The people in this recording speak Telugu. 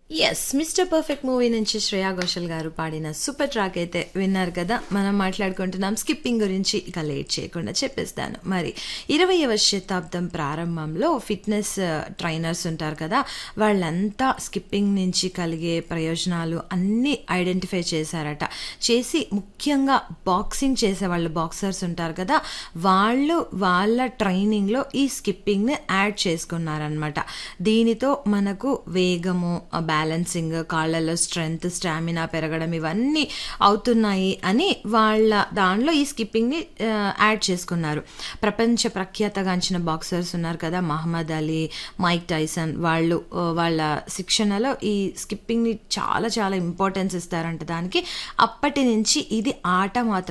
ఎస్ మిస్టర్ పర్ఫెక్ట్ మూవీ నుంచి శ్రేయా ఘోషల్ గారు పాడిన సూపర్ ట్రాక్ అయితే విన్నారు కదా మనం మాట్లాడుకుంటున్నాం స్కిప్పింగ్ గురించి ఇక లేట్ చేయకుండా చెప్పేస్తాను మరి ఇరవయవ శతాబ్దం ప్రారంభంలో ఫిట్నెస్ ట్రైనర్స్ ఉంటారు కదా వాళ్ళంతా స్కిప్పింగ్ నుంచి కలిగే ప్రయోజనాలు అన్నీ ఐడెంటిఫై చేశారట చేసి ముఖ్యంగా బాక్సింగ్ చేసే వాళ్ళు బాక్సర్స్ ఉంటారు కదా వాళ్ళు వాళ్ళ ట్రైనింగ్లో ఈ స్కిప్పింగ్ని యాడ్ చేసుకున్నారనమాట దీనితో మనకు వేగము బ్యాలెన్సింగ్ కాళ్ళలో స్ట్రెంగ్త్ స్టామినా పెరగడం ఇవన్నీ అవుతున్నాయి అని వాళ్ళ దానిలో ఈ స్కిప్పింగ్ని యాడ్ చేసుకున్నారు ప్రపంచ ప్రఖ్యాతగాంచిన బాక్సర్స్ ఉన్నారు కదా మహమ్మద్ అలీ మైక్ టైసన్ వాళ్ళు ఆ, వాళ్ళ శిక్షణలో ఈ స్కిప్పింగ్ని చాలా చాలా ఇంపార్టెన్స్ ఇస్తారంట దానికి అప్పటి నుంచి ఇది ఆట మాత్రం